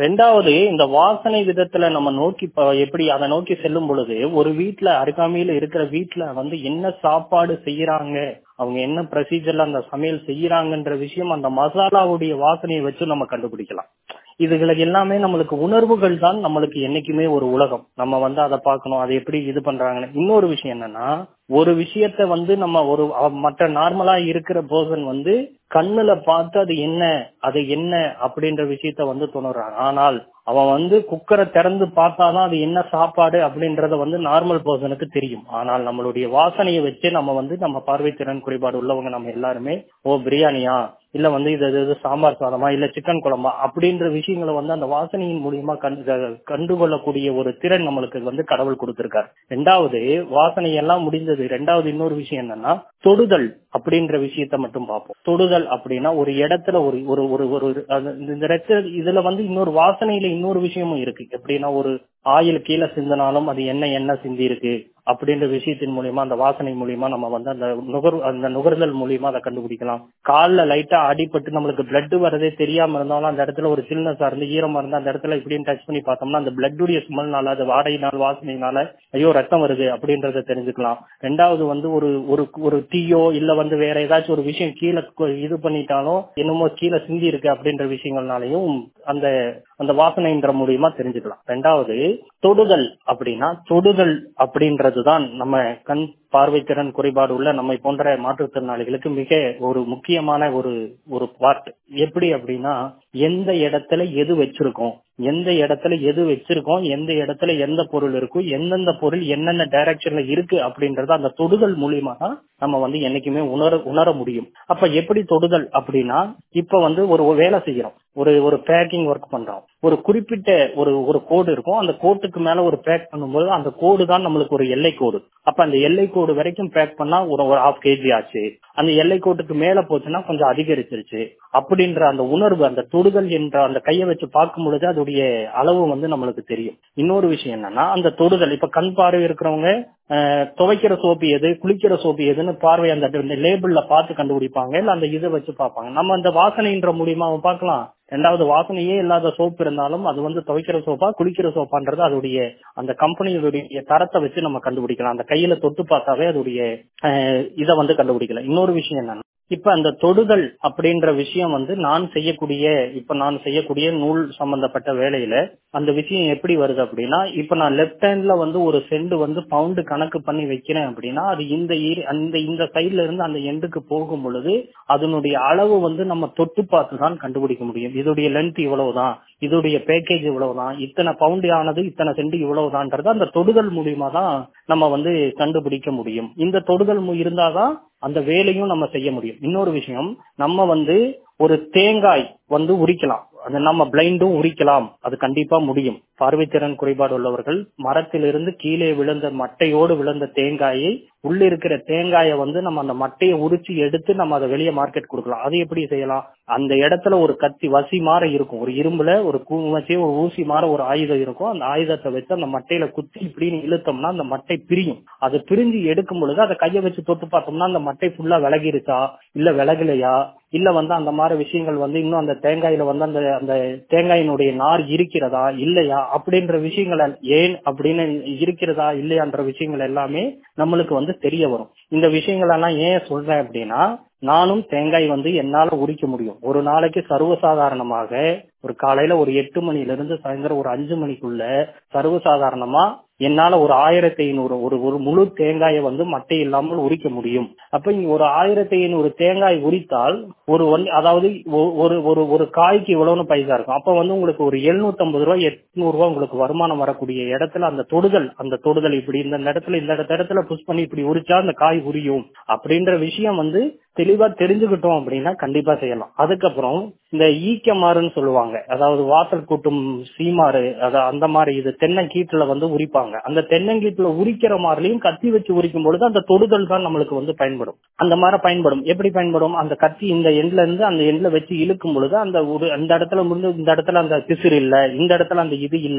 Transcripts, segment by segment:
ரெண்டாவது இந்த வாசனை விதத்துல நம்ம நோக்கி ப- எப்படி அதை நோக்கி செல்லும் பொழுது ஒரு வீட்ல அருகாமையில இருக்கிற வீட்ல வந்து என்ன சாப்பாடு செய்யறாங்க அவங்க என்ன ப்ரொசீஜர்ல அந்த சமையல் செய்யறாங்கன்ற விஷயம் அந்த மசாலாவுடைய வாசனையை வச்சு நம்ம கண்டுபிடிக்கலாம் இதுகளுக்கு எல்லாமே நம்மளுக்கு உணர்வுகள் தான் நம்மளுக்கு என்னைக்குமே ஒரு உலகம் நம்ம வந்து அதை பார்க்கணும் அதை எப்படி இது பண்றாங்கன்னு இன்னொரு விஷயம் என்னன்னா ஒரு விஷயத்த வந்து நம்ம ஒரு அ- மற்ற நார்மலா இருக்கிற பர்சன் வந்து கண்ணுல பார்த்து அது என்ன அது என்ன அப்படின்ற விஷயத்த வந்து துணர்றாங்க ஆனால் அவன் வந்து குக்கரை திறந்து பார்த்தாதான் அது என்ன சாப்பாடு அப்படின்றத வந்து நார்மல் பர்சனுக்கு தெரியும் ஆனால் நம்மளுடைய வாசனையை வச்சு நம்ம வந்து நம்ம பார்வை திறன் குறைபாடு உள்ளவங்க நம்ம எல்லாருமே ஓ பிரியாணியா இல்ல வந்து இது இது- இது சாம்பார் சாதமா இல்ல சிக்கன் குழம்பா அப்படின்ற விஷயங்களை வந்து அந்த வாசனையின் மூலியமா கண்டு கண்டுகொள்ளக்கூடிய ஒரு திறன் நம்மளுக்கு வந்து கடவுள் கொடுத்திருக்காரு ரெண்டாவது வாசனை எல்லாம் முடிஞ்சது ரெண்டாவது இன்னொரு விஷயம் என்னன்னா தொடுதல் அப்படின்ற விஷயத்த மட்டும் பார்ப்போம் தொடுதல் அப்படின்னா ஒரு இடத்துல ஒரு ஒரு ஒரு ஒரு அது- இந்த ரெத்த இதுல வந்து இன்னொரு வாசனையில இன்னொரு விஷயமும் இருக்கு எப்படின்னா ஒரு ஆயில் கீழே சிந்தினாலும் அது என்ன என்ன சிந்தி இருக்கு அப்படின்ற விஷயத்தின் மூலியமா அந்த வாசனை மூலியமா நம்ம வந்து அந்த நுகர் அந்த நுகர்தல் மூலியமா அதை கண்டுபிடிக்கலாம் கால்ல லைட்டா அடிபட்டு நம்மளுக்கு பிளட் வரதே தெரியாம இருந்தாலும் அந்த இடத்துல ஒரு சில்னஸா இருந்து ஈரமா இருந்து அந்த இடத்துல இப்படின்னு டச் பண்ணி பார்த்தோம்னா அந்த பிளட்டுடைய ஸ்மெல்னால அது வாடையினால் வாசனையினால ஐயோ ரத்தம் வருது அப்படின்றத தெரிஞ்சுக்கலாம் ரெண்டாவது வந்து ஒரு ஒரு ஒரு தீயோ இல்ல வந்து வேற ஏதாச்சும் ஒரு விஷயம் கீழே கு- இது பண்ணிட்டாலும் என்னமோ கீழே சிந்தி இருக்கு அப்படின்ற விஷயங்கள்னாலையும் அந்த அந்த வாசனைன்ற மூலியமா தெரிஞ்சுக்கலாம் ரெண்டாவது தொடுதல் அப்படின்னா தொடுதல் அப்படின்றதுதான் நம்ம கண் பார்வை திறன் குறைபாடு உள்ள நம்மை போன்ற மாற்றுத்திறனாளிகளுக்கு மிக ஒரு முக்கியமான ஒரு ஒரு பார்ட் எப்படி அப்படின்னா எந்த இடத்துல எது வச்சிருக்கோம் எந்த இடத்துல எது வச்சிருக்கோம் எந்த இடத்துல எந்த பொருள் இருக்கும் எந்தெந்த பொருள் என்னென்ன டைரக்ஷன்ல இருக்கு அப்படின்றத அந்த தொடுதல் மூலியமா தான் நம்ம வந்து என்னைக்குமே உணர உணர முடியும் அப்ப எப்படி தொடுதல் அப்படின்னா இப்ப வந்து ஒரு ஒரு வேலை செய்யறோம் ஒரு ஒரு பேக்கிங் ஒர்க் பண்றோம் ஒரு குறிப்பிட்ட ஒரு ஒரு கோடு இருக்கும் அந்த கோட்டுக்கு மேல ஒரு பேக் பண்ணும்போது அந்த கோடு தான் நம்மளுக்கு ஒரு எல்லை கோடு அப்ப அந்த எல்லை கோடு வரைக்கும் பேக் பண்ணா ஒரு ஒரு ஹாஃப் கேஜி ஆச்சு அந்த எல்லை கோட்டுக்கு மேல போச்சுன்னா கொஞ்சம் அதிகரிச்சிருச்சு அப்படின்ற அந்த உணர்வு அந்த தொடுதல் என்ற அந்த கையை வச்சு பார்க்கும் பொழுது அதோடைய அளவு வந்து நம்மளுக்கு தெரியும் இன்னொரு விஷயம் என்னன்னா அந்த தொடுதல் இப்ப கண் பார்வை இருக்கிறவங்க அஹ், துவைக்கிற சோப்பு எது குளிக்கிற சோப்பு எதுன்னு பார்வை அந்த லேபிள்ல பார்த்து கண்டுபிடிப்பாங்க இல்ல அந்த இதை வச்சு பார்ப்பாங்க நம்ம அந்த வாசனைன்ற மூலியமா அவன் பார்க்கலாம் ரெண்டாவது வாசனையே இல்லாத சோப்பு இருந்தாலும் அது வந்து துவைக்கிற சோப்பா குளிக்கிற சோப்பான்றது அதோடைய அந்த கம்பெனியுடைய தரத்தை வச்சு நம்ம கண்டுபிடிக்கலாம் அந்த கையில தொட்டு பார்த்தாவே அதோடைய அஹ், இதை வந்து கண்டுபிடிக்கலாம் இன்னொரு விஷயம் என்னன்னா இப்ப அந்த தொடுதல் அப்படின்ற விஷயம் வந்து நான் செய்யக்கூடிய இப்ப நான் செய்யக்கூடிய நூல் சம்பந்தப்பட்ட வேலையில அந்த விஷயம் எப்படி வருது அப்படின்னா இப்ப நான் லெப்ட் ஹேண்ட்ல வந்து ஒரு செண்டு வந்து பவுண்டு கணக்கு பண்ணி வைக்கிறேன் அப்படின்னா அது இந்த ஈர- அந்த இந்த சைட்ல இருந்து அந்த எண்டுக்கு போகும் பொழுது அதனுடைய அளவு வந்து நம்ம தொட்டு பார்த்து தான் கண்டுபிடிக்க முடியும் இதோடைய லென்த் இவ்வளவுதான் இதோடைய பேக்கேஜ் இவ்வளவுதான் இத்தனை பவுண்டு ஆனது இத்தனை சென்ட் இவ்வளவுதான்றது அந்த தொடுதல் மூலியமா தான் நம்ம வந்து கண்டுபிடிக்க முடியும் இந்த தொடுதல் மு- இருந்தாதான் அந்த வேலையும் நம்ம செய்ய முடியும் இன்னொரு விஷயம் நம்ம வந்து ஒரு தேங்காய் வந்து உரிக்கலாம் அது நம்ம பிளைண்டும் உரிக்கலாம் அது கண்டிப்பா முடியும் பார்வைத்திறன் குறைபாடு உள்ளவர்கள் மரத்திலிருந்து கீழே விழுந்த மட்டையோடு விழுந்த தேங்காயை உள்ள இருக்கிற தேங்காயை வந்து நம்ம அந்த மட்டையை உரிச்சு எடுத்து நம்ம அதை வெளியே மார்க்கெட் கொடுக்கலாம் அது எப்படி செய்யலாம் அந்த இடத்துல ஒரு கத்தி வசி மாற இருக்கும் ஒரு இரும்புல ஒரு கூ வச்சு ஒரு ஊசி மாற ஒரு ஆயுதம் இருக்கும் அந்த ஆயுதத்தை வச்சு அந்த மட்டையில குத்தி இப்படின்னு இழுத்தோம்னா அந்த மட்டை பிரியும் அது பிரிஞ்சு எடுக்கும் பொழுது அதை கையை வச்சு தொட்டு பார்த்தோம்னா அந்த மட்டை ஃபுல்லா விலகிருச்சா இல்ல விலகலையா இல்ல வந்து அந்த மாதிரி விஷயங்கள் வந்து இன்னும் அந்த தேங்காயில வந்து அந்த அந்த தேங்காயினுடைய நார் இருக்கிறதா இல்லையா அப்படின்ற விஷயங்கள் ஏன் அப்படின்னு இருக்கிறதா இல்லையான்ற விஷயங்கள் எல்லாமே நம்மளுக்கு வந்து தெரிய வரும் இந்த விஷயங்கள் எல்லாம் ஏன் சொல்றேன் அப்படின்னா நானும் தேங்காய் வந்து என்னால உரிக்க முடியும் ஒரு நாளைக்கு சர்வசாதாரணமாக ஒரு காலையில ஒரு எட்டு மணில இருந்து சாயந்தரம் ஒரு அஞ்சு மணிக்குள்ள சர்வசாதாரணமா என்னால ஒரு ஆயிரத்தி ஐநூறு ஒரு ஒரு முழு தேங்காயை வந்து மட்டை இல்லாமல் உரிக்க முடியும் அப்ப இங்க ஒரு ஆயிரத்தி ஐநூறு தேங்காய் உரித்தால் ஒரு ஒன் அதாவது ஒ- ஒரு ஒரு ஒரு காய்க்கு இவ்வளவுன்னு பைசா இருக்கும் அப்ப வந்து உங்களுக்கு ஒரு எழுநூத்தி ஐம்பது ரூபாய் எட்நூறு ரூபாய் உங்களுக்கு வருமானம் வரக்கூடிய இடத்துல அந்த தொடுதல் அந்த தொடுதல் இப்படி இந்த இடத்துல இந்த இடத்துல புஷ் பண்ணி இப்படி உரிச்சா அந்த காய் உரியும் அப்படின்ற விஷயம் வந்து தெளிவா தெரிஞ்சுக்கிட்டோம் அப்படின்னா கண்டிப்பா செய்யலாம் அதுக்கப்புறம் இந்த ஈக்கமாறுன்னு சொல்லுவாங்க அதாவது வாசல் கூட்டும் சீமாறு அத அந்த மாதிரி இது தென்னங்கீட்டுல வந்து உரிப்பாங்க அந்த தென்னங்கீட்டுல உரிக்கிற மாதிரிலையும் கத்தி வச்சு உரிக்கும் பொழுது அந்த தொடுதல் தான் நம்மளுக்கு வந்து பயன்படும் அந்த மாதிரி பயன்படும் எப்படி பயன்படும் அந்த கத்தி இந்த எண்ட்ல இருந்து அந்த எண்ட்ல வச்சு இழுக்கும் பொழுது அந்த ஒரு அந்த இடத்துல முடிந்து இந்த இடத்துல அந்த பிசுறு இல்ல இந்த இடத்துல அந்த இது இல்ல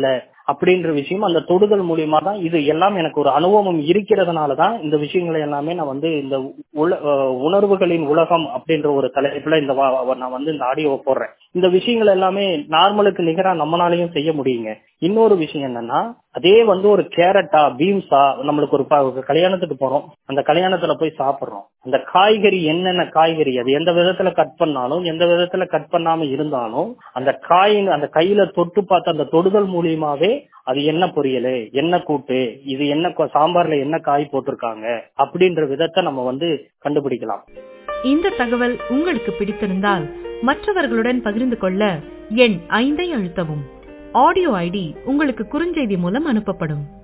அப்படின்ற விஷயம் அந்த தொடுதல் மூலியமா தான் இது எல்லாம் எனக்கு ஒரு அனுபவம் இருக்கிறதுனால தான் இந்த விஷயங்களை எல்லாமே நான் வந்து இந்த உல அஹ் உணர்வுகளின் உலகம் அப்படின்ற ஒரு தலைப்புல இந்த வா- வா- நான் வந்து இந்த ஆடியோவை போடுறேன் இந்த விஷயங்கள் எல்லாமே நார்மலுக்கு நிகரா நம்மளாலையும் செய்ய முடியுங்க இன்னொரு விஷயம் என்னன்னா அதே வந்து ஒரு கேரட்டா பீன்ஸா நம்மளுக்கு ஒரு ப- கல்யாணத்துக்கு போறோம் அந்த கல்யாணத்துல போய் சாப்பிடுறோம் அந்த காய்கறி என்னென்ன காய்கறி அது எந்த விதத்துல கட் பண்ணாலும் எந்த விதத்துல கட் பண்ணாம இருந்தாலும் அந்த காயின் அந்த கையில தொட்டு பார்த்த அந்த தொடுதல் மூலியமாவே அது என்ன பொரியல் என்ன கூட்டு இது என்ன கொ- சாம்பார்ல என்ன காய் போட்டிருக்காங்க அப்படின்ற விதத்தை நம்ம வந்து கண்டுபிடிக்கலாம் இந்த தகவல் உங்களுக்கு பிடித்திருந்தால் மற்றவர்களுடன் பகிர்ந்து கொள்ள எண் ஐந்தை அழுத்தவும் ஆடியோ ஐடி உங்களுக்கு குறுஞ்செய்தி மூலம் அனுப்பப்படும்